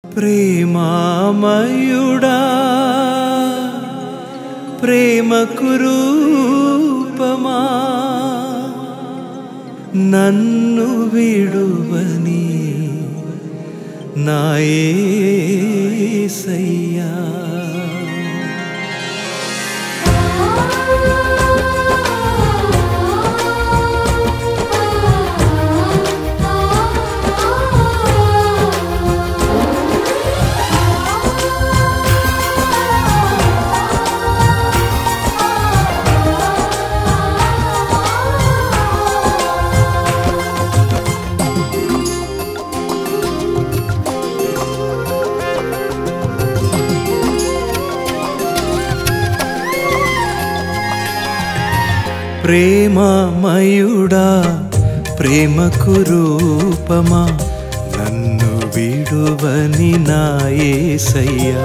ప్రేమామయుడా ప్రేమకు రూపమా నన్ను విడువని నాయసయ్యా ప్రేమమయుడా ప్రేమకు రూపమా నన్ను విడువని నాయసయ్యా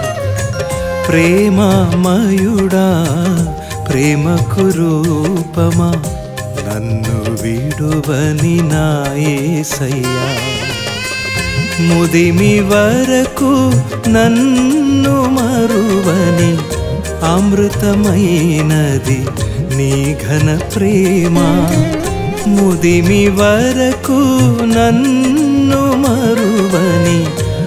ప్రేమమయుడా ప్రేమకు రూపమా నన్ను విడువని నాయసయ్యా ముదిమి వరకు నన్ను మరువని అమృతమైనది నీ ఘన ప్రేమ ముదిమి వరకు నన్ను మరువని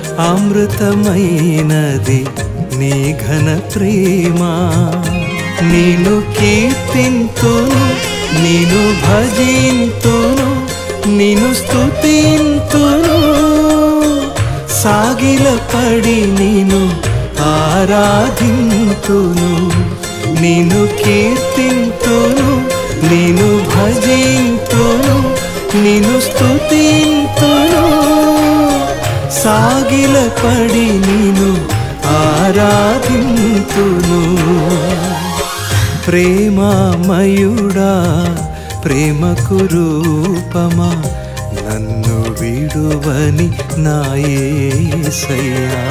అమృతమైనది నీ ఘన ప్రేమ నేను కీర్తింతును నేను భజింతును నేను స్తుతింతును సాగిల పడి నేను ఆరాధింతును నేను కీర్తింతును నేను భజింతును నేను స్తుతింతును సాగిల పడి నేను ఆరాధింతును ప్రేమామయుడా ప్రేమకు రూపమా నన్ను విడువని నాయసయ్యా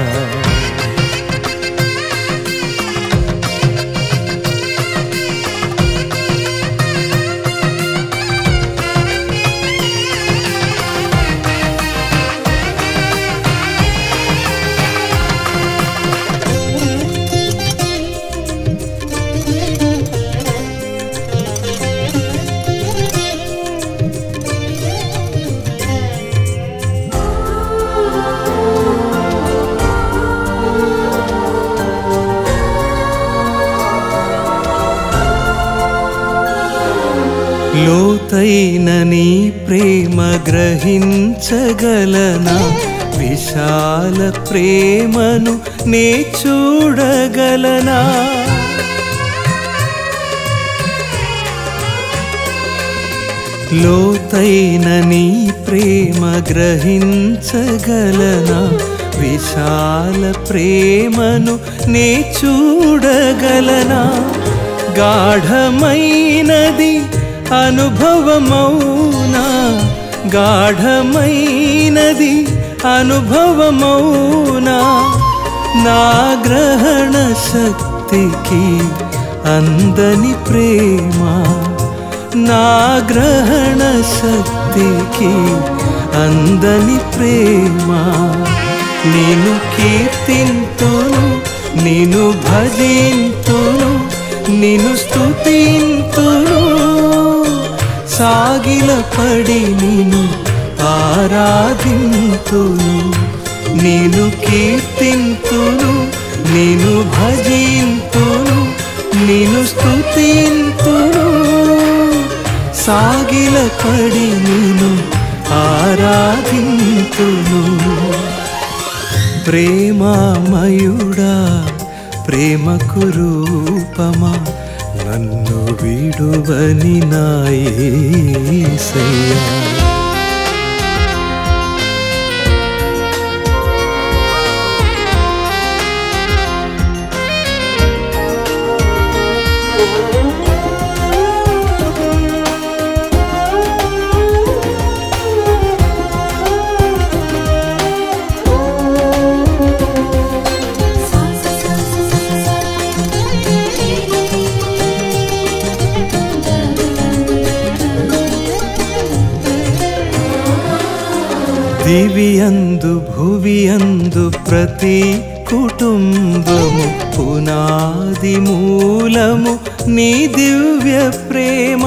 లోతైన నీ ప్రేమ గ్రహించగలనా విశాల ప్రేమను నే చూడగలనా లోతైన నీ ప్రేమ గ్రహించగలనా విశాల ప్రేమను నే చూడగలనా గాఢమైనది అనుభవమౌనా గాఢమైనది అనుభవమౌనా నా గ్రహణ శక్తికి అందని ప్రేమ నా గ్రహణ శక్తికి అందని ప్రేమ నేను కీర్తింతును నేను భజింతును నిన్ను స్తుతింతును సాగిల పడి నేను ఆరాధింతును నేను కీర్తింతును నేను భజింతును నేను స్తుతింతును సాగిల పడి నేను ఆరాధింతును ప్రేమామయుడా ప్రేమకు రూపమా నన్ను విడువని నాయసయ్యా Thank you. దివియందు భువియందు ప్రతి కుటుంబము పునాది మూలము నీ దివ్య ప్రేమ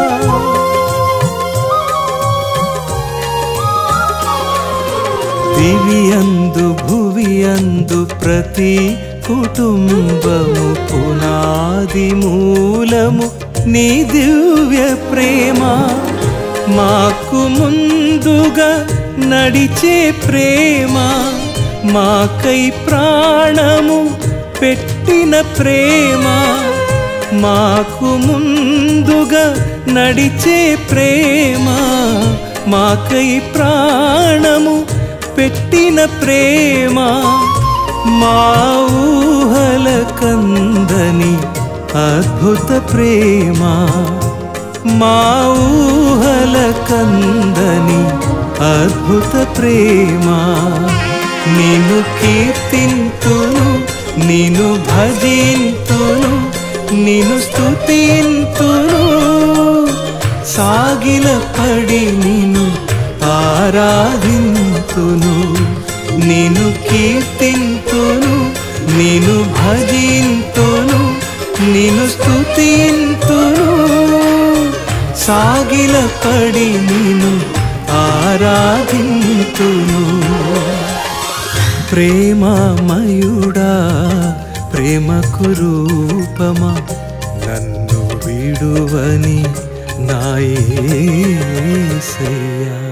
దివియందు భువియందు ప్రతి కుటుంబము పునాది మూలము నీ దివ్య ప్రేమ మాకు ముందుగా నడిచే ప్రేమ మాకై ప్రాణము పెట్టిన ప్రేమ మాకు ముందుగా నడిచే ప్రేమ మాకై ప్రాణము పెట్టిన ప్రేమ మా ఊహల కందని అద్భుత ప్రేమ మా ఊహల కందని అద్భుత ప్రేమ నిన్ను కీర్తింతును నిన్ను భజింతును నిన్ను స్తుతింతును సాగిల పడి నిన్ను ఆరాధింతును నిన్ను కీర్తింతును నిన్ను భజింతును నిన్ను స్తుతింతును సాగిల పడి నిన్ను ఆరాధింతును ప్రేమమయుడా ప్రేమకు రూపమా నన్ను విడువని నాయసయ్యా